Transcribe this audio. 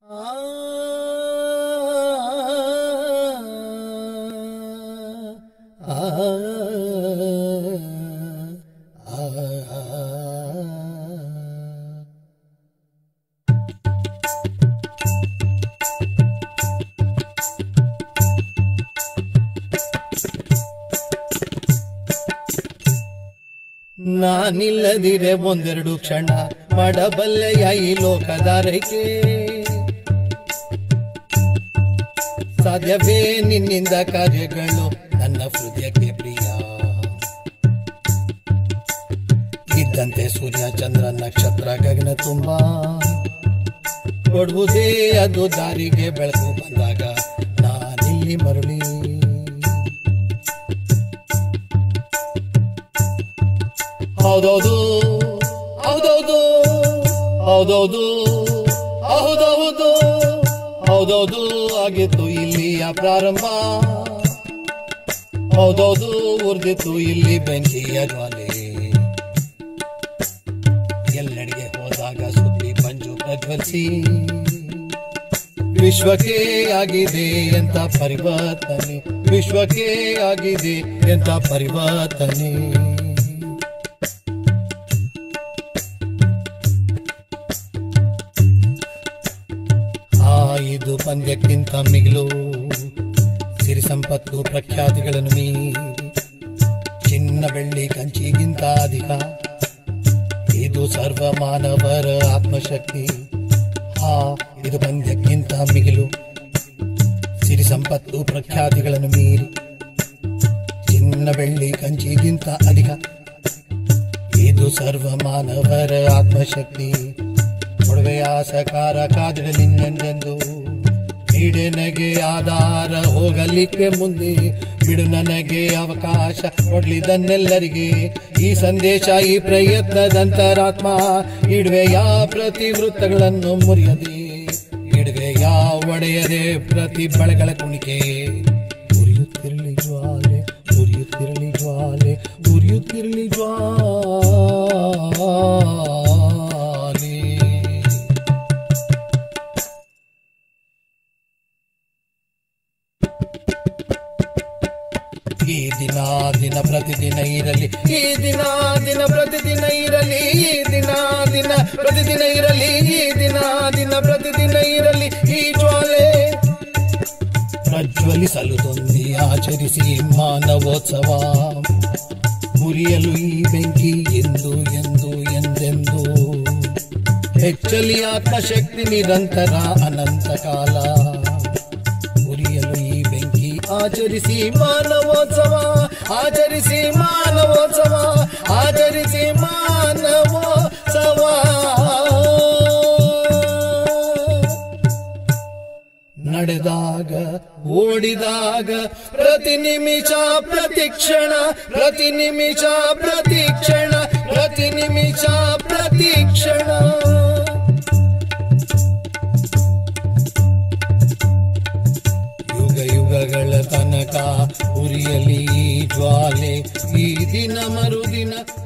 ನಾನಿಲ್ಲದಿರೆ ಒಂದೆರಡು ಕ್ಷಣ ಮಾಡಬಲ್ಲೆಯ ಈ ಲೋಕದಾರೈಕೆ ಸಾಧ್ಯವೇ ನಿನ್ನಿಂದ ಕಾರ್ಯಗಳು ನನ್ನ ಹೃದಯಕ್ಕೆ ಪ್ರಿಯ ಇದ್ದಂತೆ ಸೂರ್ಯ ಚಂದ್ರ ನಕ್ಷತ್ರ ಗಗನ ತುಂಬ ಕೊಡುವುದೇ ಅದು ದಾರಿಗೆ ಬೆಳಕು ಬಂದಾಗ ನಾನಿಲ್ಲಿ ಮರಳಿ ಹೌದೌದು ಹೌದೌದು ಹೌದೌದು ಹೌದೌದು ಹೌದೌದು ಆಗಿತ್ತು ಇಲ್ಲಿಯ ಪ್ರಾರಂಭ ಹೌದೌದು ಉರ್ದಿತ್ತು ಇಲ್ಲಿ ಬೆಂಕಿಯ ಜ್ವಾಲೆ ಎಲ್ಲೆಡೆಗೆ ಹೋದಾಗ ಸುದ್ದಿ ಪಂಜು ಪ್ರಜ್ವಲಿಸಿ ವಿಶ್ವಕ್ಕೆ ಆಗಿದೆ ಎಂತ ಪರಿವರ್ತನೆ ವಿಶ್ವಕ್ಕೆ ಆಗಿದೆ ಎಂತ ಪರಿವರ್ತನೆ ಆ ಇದು ಪಂದ್ಯಕ್ಕಿಂತ ಮಿಗಿಲು ಸಿರಿ ಸಂಪತ್ತು ಪ್ರಖ್ಯಾತಿಗಳನ್ನು ಮೀರಿ ಚಿನ್ನ ಬೆಳ್ಳಿ ಕಂಚಿಗಿಂತ ಅಧಿಕ ಇದು ಸರ್ವ ಮಾನವರ ಆತ್ಮಶಕ್ತಿ ಆ ಇದು ಪಂದ್ಯಕ್ಕಿಂತ ಮಿಗಿಲು ಸಿರಿ ಸಂಪತ್ತು ಪ್ರಖ್ಯಾತಿಗಳನ್ನು ಮೀರಿ ಚಿನ್ನ ಬೆಳ್ಳಿ ಕಂಚಿಗಿಂತ ಅಧಿಕ ಇದು ಸರ್ವ ಮಾನವರ ಆತ್ಮಶಕ್ತಿ ಒಡವೆಯ ಸಕಾರ ಕಾದಿಡಲಿನ್ನೆಂದೆಂದು ನೀಡೆ ನನಗೆ ಆಧಾರ ಹೋಗಲಿಕ್ಕೆ ಮುಂದೆ ಬಿಡು ನನಗೆ ಅವಕಾಶ ಕೊಡ್ಲಿದನ್ನೆಲ್ಲರಿಗೆ ಈ ಸಂದೇಶ ಈ ಪ್ರಯತ್ನದಂತರಾತ್ಮ ಇಡುವೆಯ ಪ್ರತಿವೃತ್ತಗಳನ್ನು ಮುರಿಯದೆ ಇಡುವೆಯ ಒಡೆಯದೆ ಪ್ರತಿ ಬಳೆಗಳ ಕುಣಿಕೆ ಉರಿಯುತ್ತಿರಲಿ ಜ್ವಾಲೆ ಉರಿಯುತ್ತಿರಲಿ ಜ್ವಾಲೆ ಉರಿಯುತ್ತಿರಲಿ ಜ್ವಾಲೆ ಈ ದಿನ ದಿನ ಪ್ರತಿದಿನ ಇರಲಿ ಈ ದಿನ ದಿನ ಪ್ರತಿದಿನ ಇರಲಿ ಈ ದಿನ ದಿನ ಪ್ರತಿದಿನ ಇರಲಿ ಈ ದಿನ ದಿನ ಪ್ರತಿದಿನ ಇರಲಿ ಈ ಜ್ವಾಲೆ ಪ್ರಜ್ವಲಿಸಲು ತೊಂದಿ ಆಚರಿಸಿ ಮಾನವೋತ್ಸವ ಮುರಿಯಲು ಈ ಬೆಂಕಿ ಎಂದು ಎಂದು ಎಂದೆಂದು ಹೆಚ್ಚಲಿ ಆತ್ಮಶಕ್ತಿ ನಿರಂತರ ಅನಂತ ಕಾಲ ಉರಿಯಲು ಈ ಬೆಂಕಿ ಆಚರಿಸಿ ಮಾನವೋತ್ಸವ ಆಚರಿಸಿ ಮಾನವೋತ್ಸವ ಆಚರಿಸಿ ಮಾನವೋತ್ಸವ ನಡೆದಾಗ ಓಡಿದಾಗ ಪ್ರತಿ ನಿಮಿಷ ಪ್ರತಿ ಕ್ಷಣ ಪ್ರತಿ ನಿಮಿಷ ಪ್ರತಿ ಕ್ಷಣ ಪ್ರತಿ ನಿಮಿಷ ಪ್ರತಿ ಕ್ಷಣ ಯುಗ ಯುಗಗಳ ತನಕ ಉರಿಯಲಿ ಈ ಜ್ವಾಲೆ ಈ ದಿನ ಮರುದಿನ